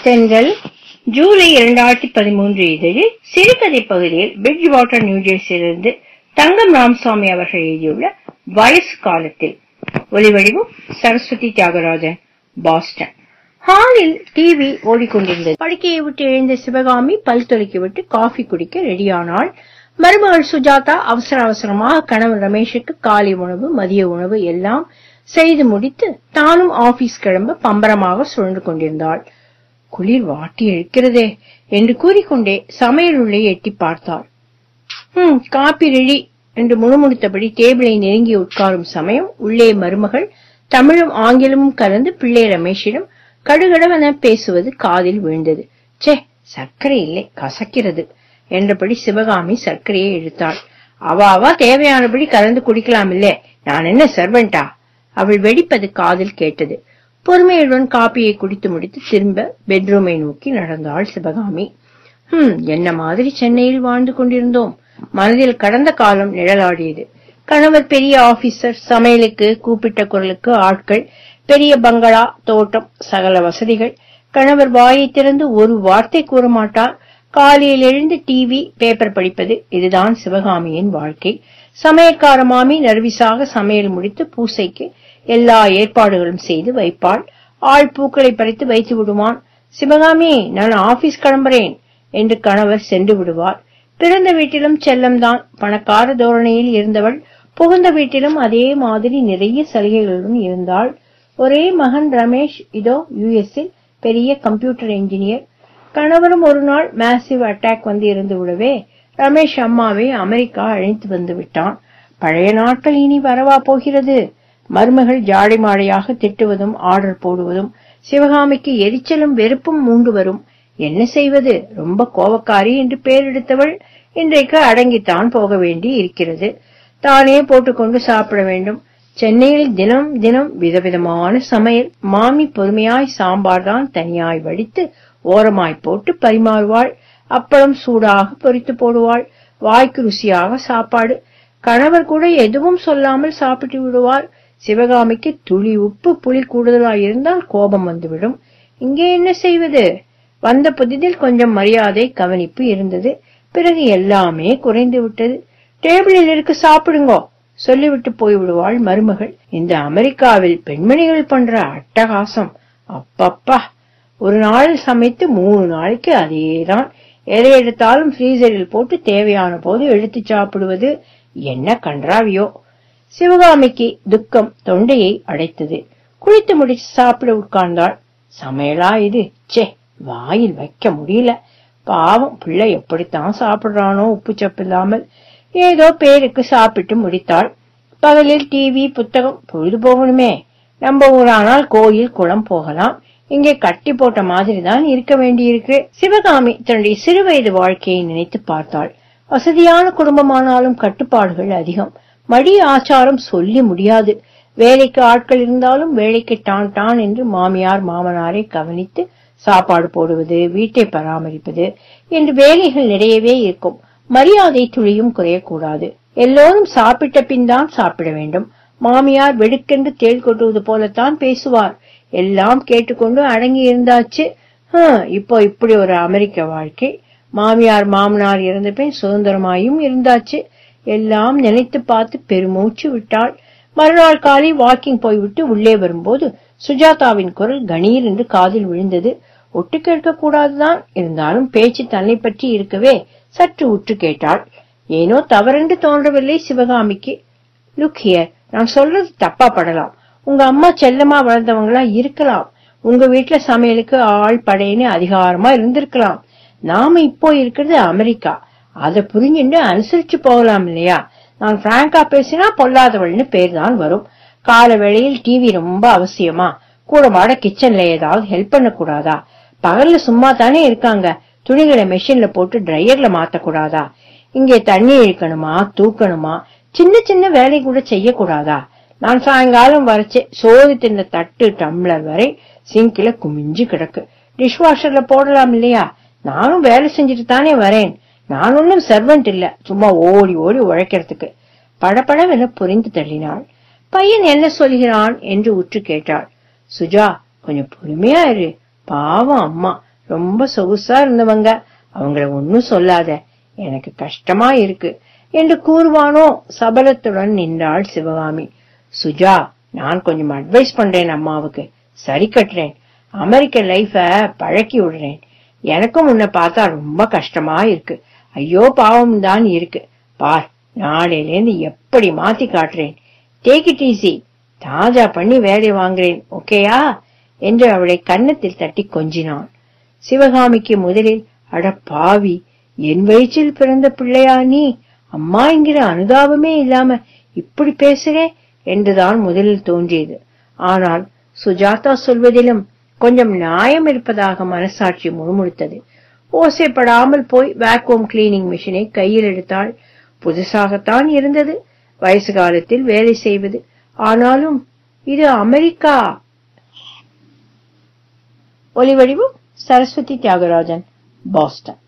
தென்றல் ஜூலை இரண்டாயிரத்தி பதிமூன்று இதழில் சிறுகதை பகுதியில் பிரிட்ஜ் வாட்டர் நியூஜெர்சியிலிருந்து தங்கம் ராமசாமி அவர்கள் எழுதியுள்ள வயசு காலத்தில் ஒலிவடிவும் சரஸ்வதி தியாகராஜன் பாஸ்டன் ஹாலில் டிவி ஓடிக்கொண்டிருந்தது படுக்கையை விட்டு எழுந்த சிவகாமி பல் துலக்கி விட்டு காஃபி குடிக்க ரெடியானாள் மருமகள் சுஜாதா அவசர அவசரமாக கணவன் ரமேஷுக்கு காலை உணவு மதிய உணவு எல்லாம் செய்து முடித்து தானும் ஆபீஸ் கிளம்ப பம்பரமாக சுழன்று கொண்டிருந்தாள் குளிர் வாட்டி இழுக்கிறதே என்று கூறிக்கொண்டே சமையல் உள்ளே எட்டி பார்த்தாள் ஹம் காப்பி ரெடி என்று முணுமுணுத்தபடி டேபிளை நெருங்கி உட்காரும் சமயம் உள்ளே மருமகள் தமிழும் ஆங்கிலமும் கலந்து பிள்ளை ரமேஷிடம் கடுகடவென பேசுவது காதில் விழுந்தது ச்சே சர்க்கரை இல்லை கசக்கிறது என்றபடி சிவகாமி சர்க்கரையை இழுத்தாள் அவ அவ தேவையானபடி கலந்து குடிக்கலாம் இல்லே நான் என்ன சர்வெண்டா அவள் வெடிப்பது காதில் கேட்டது பொறுமையுடன் காப்பியை குடித்து முடித்து திரும்ப பெட்ரூமை நோக்கி நடந்தாள் சிவகாமி ஹம் என்ன மாதிரி சென்னையில் வாழ்ந்து கொண்டிருந்தோம் மனதில் கடந்த காலம் நிழலாடியது கணவர் பெரிய ஆபீசர் சமையலுக்கு கூப்பிட்ட குரலுக்கு ஆட்கள் பெரிய பங்களா தோட்டம் சகல வசதிகள் கணவர் வாயை திறந்து ஒரு வார்த்தை கூற மாட்டார் காலையில் எழுந்து டிவி பேப்பர் படிப்பது இதுதான் சிவகாமியின் வாழ்க்கை சமையற்கார மாமி நர்விசாக சமையல் முடித்து பூசைக்கு எல்லா ஏற்பாடுகளும் செய்து வைப்பாள் ஆள் பூக்களை பறித்து வைத்து விடுவான் சிவகாமி நான் ஆபீஸ் கிளம்புறேன் என்று கணவர் சென்று விடுவார் பிறந்த வீட்டிலும் செல்லம்தான் பணக்கார தோரணையில் இருந்தவள் புகுந்த வீட்டிலும் அதே மாதிரி நிறைய சலுகைகளுடன் இருந்தாள் ஒரே மகன் ரமேஷ் இதோ யுஎஸ்இல் பெரிய கம்ப்யூட்டர் என்ஜினியர் கணவரும் ஒரு நாள் மேசிவ் அட்டாக் வந்து இருந்து விடவே ரமேஷ் அம்மாவை அமெரிக்கா அழைத்து வந்து விட்டான் பழைய நாட்கள் இனி வரவா போகிறது மருமகள் ஜாடை மாடையாக திட்டுவதும் ஆர்டர் போடுவதும் சிவகாமிக்கு எரிச்சலும் வெறுப்பும் மூண்டு வரும் என்ன செய்வது ரொம்ப கோபக்காரி என்று பெயரெடுத்தவள் இன்றைக்கு அடங்கித்தான் போக வேண்டி இருக்கிறது தானே போட்டுக்கொண்டு சாப்பிட வேண்டும் சென்னையில் தினம் தினம் விதவிதமான சமையல் மாமி பொறுமையாய் சாம்பார் தான் தனியாய் வடித்து ஓரமாய் போட்டு பரிமாறுவாள் அப்பளம் சூடாக பொரித்து போடுவாள் வாய்க்கு ருசியாக சாப்பாடு கணவர் கூட எதுவும் சொல்லாமல் சாப்பிட்டு விடுவார் சிவகாமிக்கு துளி உப்பு புளி கூடுதலாய் இருந்தால் கோபம் வந்துவிடும் இங்கே என்ன செய்வது வந்த புதிதில் கொஞ்சம் மரியாதை கவனிப்பு இருந்தது பிறகு எல்லாமே குறைந்து விட்டது டேபிளில் இருக்கு சாப்பிடுங்கோ சொல்லிவிட்டு போய்விடுவாள் மருமகள் இந்த அமெரிக்காவில் பெண்மணிகள் பண்ற அட்டகாசம் அப்பப்பா ஒரு நாள் சமைத்து மூணு நாளைக்கு அதேதான் எதை எடுத்தாலும் ஃப்ரீசரில் போட்டு தேவையான போது எடுத்து சாப்பிடுவது என்ன கன்றாவியோ சிவகாமிக்கு துக்கம் தொண்டையை அடைத்தது குளித்து முடிச்சு சாப்பிட உட்கார்ந்தாள் சமையலா இது சே வாயில் வைக்க முடியல பாவம் பிள்ளை எப்படித்தான் சாப்பிடுறானோ உப்பு சப்பு இல்லாமல் ஏதோ பேருக்கு சாப்பிட்டு முடித்தாள் பகலில் டிவி புத்தகம் பொழுது போகணுமே நம்ம ஊரானால் கோயில் குளம் போகலாம் இங்கே கட்டி போட்ட மாதிரி தான் இருக்க வேண்டியிருக்கு சிவகாமி தன்னுடைய சிறுவயது வாழ்க்கையை நினைத்து பார்த்தாள் வசதியான குடும்பமானாலும் கட்டுப்பாடுகள் அதிகம் மடி ஆச்சாரம் சொல்லி முடியாது வேலைக்கு ஆட்கள் இருந்தாலும் வேலைக்கு டான் டான் என்று மாமியார் மாமனாரை கவனித்து சாப்பாடு போடுவது வீட்டை பராமரிப்பது என்று வேலைகள் நிறையவே இருக்கும் மரியாதை துளியும் குறையக்கூடாது எல்லோரும் சாப்பிட்ட பின் தான் சாப்பிட வேண்டும் மாமியார் வெடுக்கென்று தேள் கொட்டுவது போலத்தான் பேசுவார் எல்லாம் கேட்டுக்கொண்டு அடங்கி இருந்தாச்சு இப்போ இப்படி ஒரு அமெரிக்க வாழ்க்கை மாமியார் மாமனார் இறந்த பின் சுதந்திரமாயும் இருந்தாச்சு எல்லாம் நினைத்து பார்த்து பெருமூச்சு விட்டாள் மறுநாள் காலை வாக்கிங் போய்விட்டு உள்ளே வரும்போது சுஜாதாவின் குரல் கணீர் என்று காதில் விழுந்தது ஒட்டு கேட்க கூடாதுதான் இருந்தாலும் பேச்சு தன்னை பற்றி இருக்கவே சற்று உற்று கேட்டாள் ஏனோ தவறென்று தோன்றவில்லை சிவகாமிக்கு லுக் ஹியர் நான் சொல்றது தப்பா படலாம் உங்க அம்மா செல்லமா வளர்ந்தவங்களா இருக்கலாம் உங்க வீட்டுல சமையலுக்கு ஆள் படையின்னு அதிகாரமா இருந்திருக்கலாம் நாம இப்போ இருக்கிறது அமெரிக்கா அதை புரிஞ்சுட்டு அனுசரிச்சு போகலாம் இல்லையா நான் பிராங்கா பேசினா பொல்லாதவள்னு பேர் தான் வரும் கால வேளையில் டிவி ரொம்ப அவசியமா கூட மாட கிச்சன்ல ஏதாவது ஹெல்ப் பண்ண கூடாதா பகல்ல சும்மா தானே இருக்காங்க துணிகளை மெஷின்ல போட்டு ட்ரையர்ல மாத்த கூடாதா இங்கே தண்ணி இழுக்கணுமா தூக்கணுமா சின்ன சின்ன வேலை கூட செய்யக்கூடாதா நான் சாயங்காலம் வரைச்சே சோறு தின்ன தட்டு டம்ளர் வரை சிங்கில குமிஞ்சு கிடக்கு டிஷ்வாஷர்ல போடலாம் இல்லையா நானும் வேலை செஞ்சுட்டு தானே வரேன் நான் ஒன்னும் சர்வெண்ட் இல்ல சும்மா ஓடி ஓடி உழைக்கிறதுக்கு படபடவென புரிந்து தள்ளினாள் பையன் என்ன சொல்கிறான் என்று உற்று கேட்டாள் சுஜா கொஞ்சம் பொறுமையா இரு பாவம் அம்மா ரொம்ப சொகுசா இருந்தவங்க அவங்கள ஒன்னும் சொல்லாத எனக்கு கஷ்டமா இருக்கு என்று கூறுவானோ சபலத்துடன் நின்றாள் சிவகாமி சுஜா நான் கொஞ்சம் அட்வைஸ் பண்றேன் அம்மாவுக்கு சரி கட்டுறேன் அமெரிக்க லைஃப பழக்கி விடுறேன் எனக்கும் உன்னை பார்த்தா ரொம்ப கஷ்டமா இருக்கு ஐயோ பாவம் தான் இருக்கு பார் நாளையிலேருந்து எப்படி மாத்தி காட்டுறேன் டேக் இட் ஈஸி தாஜா பண்ணி வேலை வாங்குறேன் ஓகேயா என்று அவளை கன்னத்தில் தட்டி கொஞ்சினான் சிவகாமிக்கு முதலில் அட பாவி என் வயிற்றில் பிறந்த பிள்ளையா நீ அம்மா என்கிற அனுதாபமே இல்லாம இப்படி பேசுறே என்றுதான் முதலில் தோன்றியது ஆனால் சுஜாதா சொல்வதிலும் கொஞ்சம் நியாயம் இருப்பதாக மனசாட்சி முணுமுணுத்தது ஓசைப்படாமல் போய் வேக்யூம் கிளீனிங் மிஷினை கையில் எடுத்தாள் புதுசாகத்தான் இருந்தது வயசு காலத்தில் வேலை செய்வது ஆனாலும் இது அமெரிக்கா ஒலிவடிவும் சரஸ்வதி தியாகராஜன் பாஸ்டன்